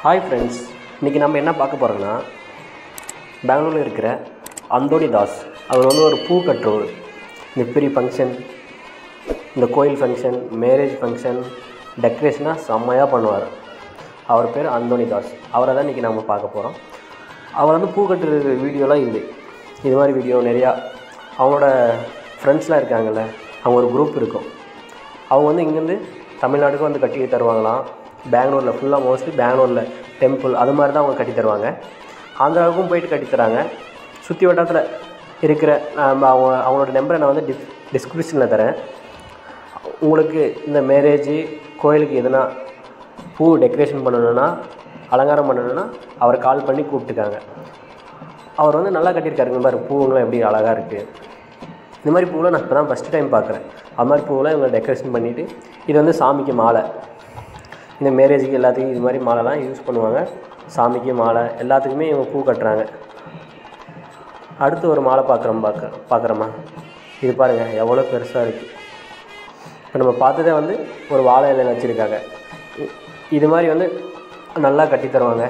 hi friends இன்றைக்கி நம்ம என்ன பார்க்க போகிறோன்னா பெங்களூரில் இருக்கிற அந்தோணி தாஸ் அவர் வந்து ஒரு பூ கட்டுறவர் இந்த பெரிய ஃபங்க்ஷன் இந்த கோயில் ஃபங்க்ஷன் மேரேஜ் ஃபங்க்ஷன் டெக்கரேஷனாக செம்மையாக பண்ணுவார் அவர் பேர் அந்தோணி தாஸ் அவரை தான் இன்றைக்கி நம்ம பார்க்க போகிறோம் அவர் வந்து பூ கட்டுற வீடியோலாம் இது இது மாதிரி வீடியோ நிறையா அவங்களோட ஃப்ரெண்ட்ஸ்லாம் இருக்காங்கல்ல அவங்க ஒரு குரூப் இருக்கும் அவங்க வந்து இங்கேருந்து தமிழ்நாட்டுக்கு வந்து கட்டி தருவாங்களாம் பெங்களூரில் ஃபுல்லாக மோஸ்ட்லி பெங்களூரில் டெம்பிள் அது மாதிரி தான் அவங்க கட்டி தருவாங்க ஆந்திராவுக்கும் போயிட்டு கட்டி தராங்க சுற்றி வட்டாரத்தில் இருக்கிற நம்ம அவங்க அவங்களோட நம்பரை நான் வந்து டிஸ் டிஸ்கிரிப்ஷனில் தரேன் உங்களுக்கு இந்த மேரேஜு கோயிலுக்கு எதுனா பூ டெக்கரேஷன் பண்ணணுன்னா அலங்காரம் பண்ணணுன்னா அவர் கால் பண்ணி கூப்பிட்டுக்காங்க அவர் வந்து நல்லா கட்டியிருக்காருங்க இந்த மாதிரி பூவுங்களாம் எப்படி அழகாக இருக்குது இந்த மாதிரி பூவெலாம் நான் இப்போ தான் ஃபஸ்ட்டு டைம் பார்க்குறேன் அது மாதிரி பூவெலாம் இவங்க டெக்கரேஷன் பண்ணிவிட்டு இது வந்து சாமிக்கு மாலை இந்த மேரேஜுக்கு எல்லாத்துக்கும் இது மாதிரி மாலைலாம் யூஸ் பண்ணுவாங்க சாமிக்கு மாலை எல்லாத்துக்குமே இவங்க பூ கட்டுறாங்க அடுத்து ஒரு மாலை பார்க்குறோம் பார்க்க பார்க்குறோமா இது பாருங்கள் எவ்வளோ பெருசாக இருக்குது இப்போ நம்ம பார்த்ததே வந்து ஒரு வாழை இலையில் வச்சுருக்காங்க இ- இது மாதிரி வந்து நல்லா கட்டி தருவாங்க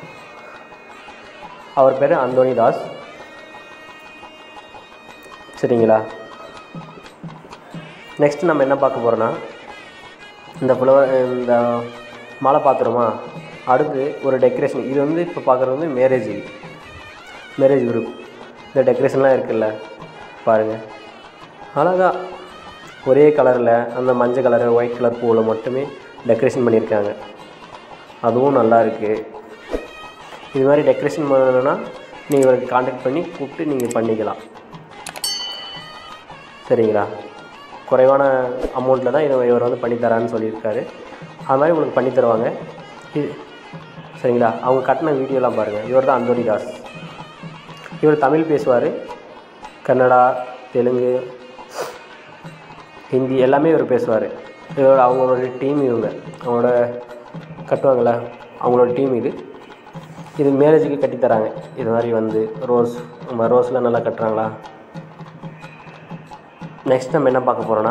அவர் பேர் அந்தோணி தாஸ் சரிங்களா நெக்ஸ்ட் நம்ம என்ன பார்க்க போகிறோன்னா இந்த ஃப்ளவர் இந்த மாலை பார்த்துருமா அடுத்து ஒரு டெக்கரேஷன் இது வந்து இப்போ பார்க்குறது வந்து மேரேஜ் மேரேஜ் குரூப் இந்த டெக்கரேஷன்லாம் இருக்குல்ல பாருங்கள் அழகா ஒரே கலரில் அந்த மஞ்சள் கலரு ஒயிட் கலர் பூவில் மட்டுமே டெக்கரேஷன் பண்ணியிருக்காங்க அதுவும் நல்லா இருக்குது இது மாதிரி டெக்கரேஷன் பண்ணணுன்னா நீங்கள் இவருக்கு காண்டாக்ட் பண்ணி கூப்பிட்டு நீங்கள் பண்ணிக்கலாம் சரிங்களா குறைவான அமௌண்ட்டில் தான் இதை இவர் வந்து பண்ணித்தரான்னு சொல்லியிருக்காரு அது மாதிரி உங்களுக்கு பண்ணி தருவாங்க இது சரிங்களா அவங்க கட்டின வீடியோலாம் பாருங்கள் இவர் தான் அந்தோனி தாஸ் இவர் தமிழ் பேசுவார் கன்னடா தெலுங்கு ஹிந்தி எல்லாமே இவர் பேசுவார் இவர் அவங்களோட டீம் இவங்க அவங்களோட கட்டுவாங்கள்ல அவங்களோட டீம் இது இது மேரேஜுக்கு கட்டித்தராங்க இது மாதிரி வந்து ரோஸ் நம்ம ரோஸ்லாம் நல்லா கட்டுறாங்களா நெக்ஸ்ட் நம்ம என்ன பார்க்க போகிறோன்னா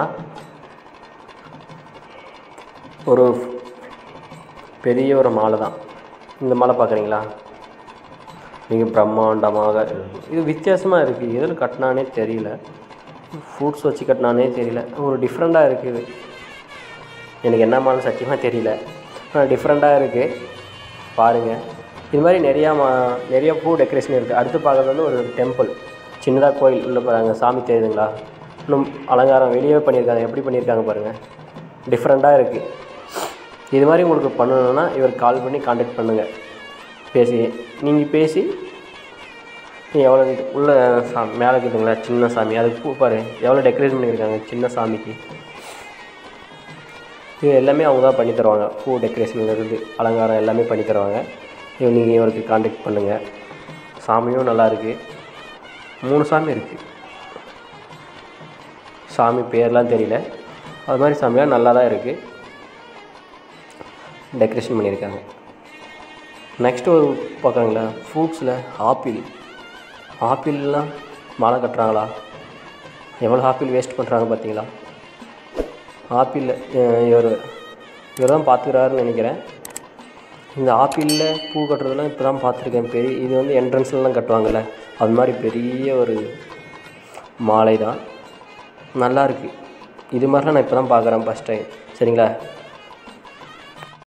ஒரு பெரிய ஒரு மாலை தான் இந்த மாலை பார்க்குறீங்களா மிக பிரம்மாண்டமாக இது வித்தியாசமாக இருக்குது எதில் கட்டினானே தெரியல ஃப்ரூட்ஸ் வச்சு கட்டினானே தெரியல ஒரு டிஃப்ரெண்ட்டாக இருக்குது எனக்கு என்ன மாலை சத்தியமாக தெரியல ஆனால் டிஃப்ரெண்ட்டாக இருக்குது பாருங்கள் இது மாதிரி நிறையா மா நிறைய பூ டெக்கரேஷன் இருக்குது அடுத்து பார்க்குறது வந்து ஒரு டெம்பிள் சின்னதாக கோயில் உள்ள பாருங்க சாமி தெரியுதுங்களா இன்னும் அலங்காரம் வெளியே பண்ணியிருக்காங்க எப்படி பண்ணியிருக்காங்க பாருங்கள் டிஃப்ரெண்ட்டாக இருக்குது இது மாதிரி உங்களுக்கு பண்ணணுன்னா இவர் கால் பண்ணி காண்டாக்ட் பண்ணுங்கள் பேசி நீங்கள் பேசி நீங்கள் எவ்வளோ இது உள்ள சா மேலே இருக்குதுங்களா சின்ன சாமி அதுக்கு பூ பாரு எவ்வளோ டெக்கரேஷன் பண்ணியிருக்காங்க சின்ன சாமிக்கு இது எல்லாமே அவங்க தான் பண்ணி தருவாங்க பூ டெக்கரேஷன்லேருந்து அலங்காரம் எல்லாமே பண்ணி தருவாங்க இது நீங்கள் இவருக்கு காண்டாக்ட் பண்ணுங்கள் சாமியும் நல்லா இருக்குது மூணு சாமி இருக்குது சாமி பேர்லாம் தெரியல அது மாதிரி சாமியாக நல்லா தான் இருக்குது டெக்கரேஷன் பண்ணியிருக்காங்க நெக்ஸ்ட் ஒரு பார்க்குறாங்களா ஃப்ரூட்ஸில் ஆப்பிள் ஆப்பிள்லாம் மாலை கட்டுறாங்களா எவ்வளோ ஆப்பிள் வேஸ்ட் பண்ணுறாங்க பார்த்தீங்களா ஆப்பிள் இவர் இவர் தான் பார்த்துக்கிறாருன்னு நினைக்கிறேன் இந்த ஆப்பிளில் பூ கட்டுறதெல்லாம் இப்போ தான் பார்த்துருக்கேன் பெரிய இது வந்து என்ட்ரன்ஸ்லலாம் கட்டுவாங்கள்ல அது மாதிரி பெரிய ஒரு மாலை தான் நல்லா இருக்குது இது மாதிரிலாம் நான் இப்போ தான் பார்க்குறேன் ஃபஸ்ட் டைம் சரிங்களா